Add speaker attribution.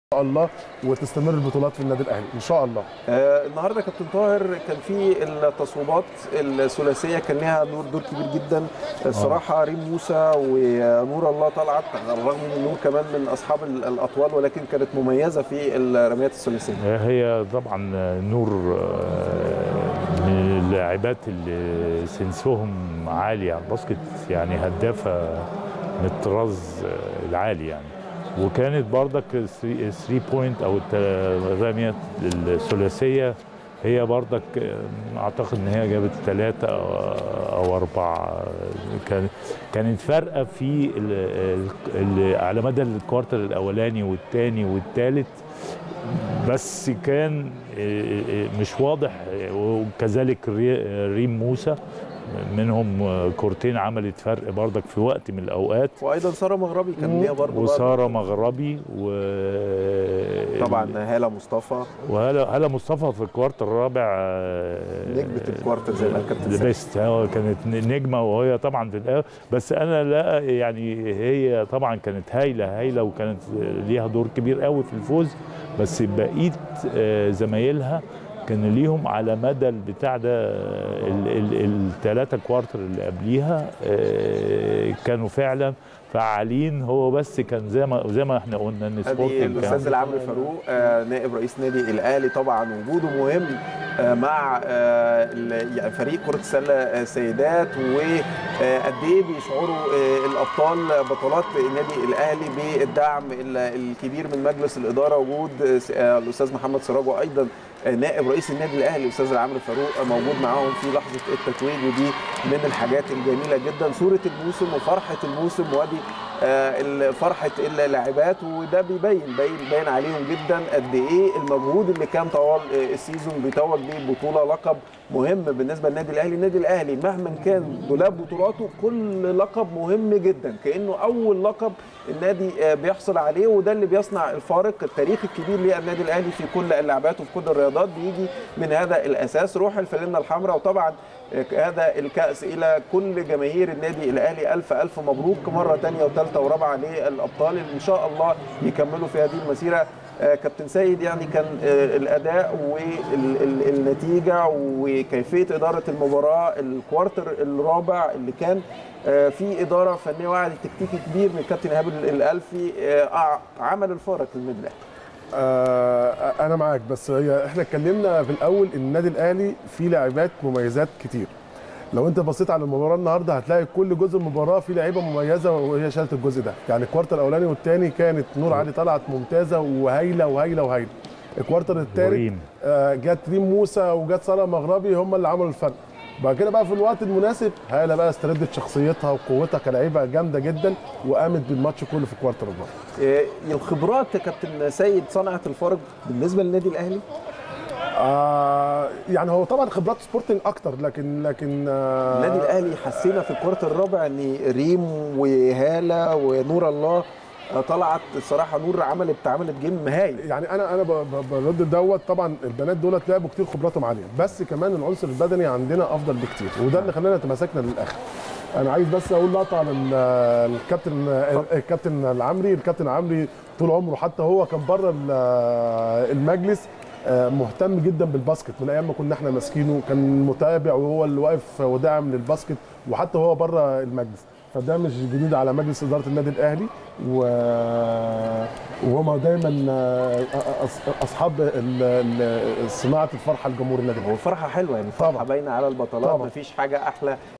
Speaker 1: شاء الله وتستمر البطولات في النادي الاهلي ان شاء الله
Speaker 2: آه النهارده كابتن طاهر كان في التصويبات الثلاثيه كان لها دور دور كبير جدا الصراحه ريم موسى ونور الله طلعت على الرغم من نور كمان من اصحاب الاطوال ولكن كانت مميزه في الرميات الثلاثيه
Speaker 3: هي طبعا نور آه، من اللاعبات اللي سنسهم عالي على الباسكت يعني هدافه من الطراز آه، العالي يعني وكانت برضك 3 بوينت او الت- الرميات الثلاثيه هي برضك آه، اعتقد ان هي جابت ثلاثه او اربعه كان كانت فارقه في ال ال على مدى الكوارتر الاولاني والثاني والثالث بس كان آه، آه، مش واضح آه، وكذلك ري- ريم موسى منهم آه، كورتين عملت فرق برضك في وقت من الاوقات
Speaker 2: وايضا ساره مغربي كان ليها برضه
Speaker 3: وساره مغربي و
Speaker 2: طبعا هاله مصطفى
Speaker 3: وهلا هلا مصطفى في الكوارتر الرابع آه،
Speaker 2: نجمه الكوارتر زي ما الكابتن سامي.
Speaker 3: بيست هو كانت نجمه وهي طبعا في الأول بس انا لا يعني هي طبعا كانت هايله هايله وكانت ليها دور كبير قوي في الفوز بس بقيه آه، زمايلها كان ليهم على مدى البتاع ده الثلاثه كوارتر اللي قبليها آه، كانوا فعلا فعالين هو بس كان زي ما زي ما احنا قلنا ان
Speaker 2: ادي
Speaker 3: سبورتنج
Speaker 2: الاستاذ العمرو فاروق آه، نائب رئيس نادي الاهلي طبعا وجوده مهم آه، مع آه، ال- يعني فريق كره السله آه، سيدات وقد ايه بيشعروا آه، الابطال بطولات النادي الاهلي بالدعم ال- الكبير من مجلس الاداره وجود آه، س- آه، الاستاذ محمد سراج وايضا آه، نائب رئيس النادي الاهلي الاستاذ العمرو فاروق آه، موجود معاهم في لحظه التتويج ودي من الحاجات الجميله جدا صوره الموسم وفرحه الموسم وادي آه، ال- فرحه اللاعبات وده بيبين باين باين عليهم جدا قد ايه المجهود اللي كان طوال آه، السيزون بيتوج بيه بطوله لقب مهم بالنسبه للنادي الاهلي النادي الاهلي مهما كان دولاب بطولاته كل لقب مهم جدا كانه اول لقب النادي آه، بيحصل عليه وده اللي بيصنع الفارق التاريخ الكبير للنادي الاهلي في كل اللعبات وفي كل الرياضات بيجي من هذا الاساس روح الفانلة الحمراء وطبعا هذا الكأس إلى كل جماهير النادي الأهلي ألف ألف مبروك مرة تانية وثالثة ورابعة للأبطال اللي إن شاء الله يكملوا في هذه المسيرة آه، كابتن سيد يعني كان آه، الأداء والنتيجة وكيفية إدارة المباراة الكوارتر الرابع اللي كان آه، في إدارة فنية وعي تكتيكي كبير من الكابتن إيهاب الألفي آه، عمل الفارق للنادي الأهلي
Speaker 1: آه انا معاك بس هي احنا اتكلمنا في الاول ان النادي الاهلي فيه لاعبات مميزات كتير لو انت بصيت على المباراه النهارده هتلاقي كل جزء من المباراه فيه لعيبه مميزه وهي شالت الجزء ده يعني الكوارتر الاولاني والثاني كانت نور علي طلعت ممتازه وهايله وهايله وهايله الكوارتر الثالث
Speaker 3: وريم.
Speaker 1: آه جت ريم موسى وجت ساره مغربي هم اللي عملوا الفرق بعد كده بقى في الوقت المناسب هاله بقى استردت شخصيتها وقوتها كلاعيبه جامده جدا وقامت بالماتش كله في الكوارتر الرابع
Speaker 2: آه، الخبرات يا كابتن سيد صنعت الفارق بالنسبة للنادي الأهلي
Speaker 1: آه يعني هو طبعا خبرات سبورتنج اكتر لكن لكن آه
Speaker 2: النادي الاهلي حسينا في الكوارتر الرابع ان ريم وهاله ونور الله آه، طلعت الصراحه نور عملت عملت جيم هايل
Speaker 1: يعني انا انا ب- ب- برد دوت طبعا البنات دولت لعبوا كتير خبراتهم عاليه بس كمان العنصر البدني عندنا افضل بكتير وده اللي خلانا تماسكنا للاخر انا عايز بس اقول لقطه على ال- الكابتن الكابتن العمري الكابتن العمري طول عمره حتى هو كان بره ال- المجلس آه، مهتم جدا بالباسكت من ايام ما كنا احنا ماسكينه كان متابع وهو اللي واقف وداعم للباسكت وحتى هو بره المجلس فده مش جديد على مجلس اداره النادي الاهلي و... وهما دايما آه، أص- اصحاب ال- ال- صناعه الفرحه لجمهور النادي
Speaker 2: هو
Speaker 1: الاهلي
Speaker 2: فرحه حلوه يعني فرحه
Speaker 1: طبعاً.
Speaker 2: باينه على البطولات
Speaker 1: طبعاً.
Speaker 2: مفيش حاجه احلى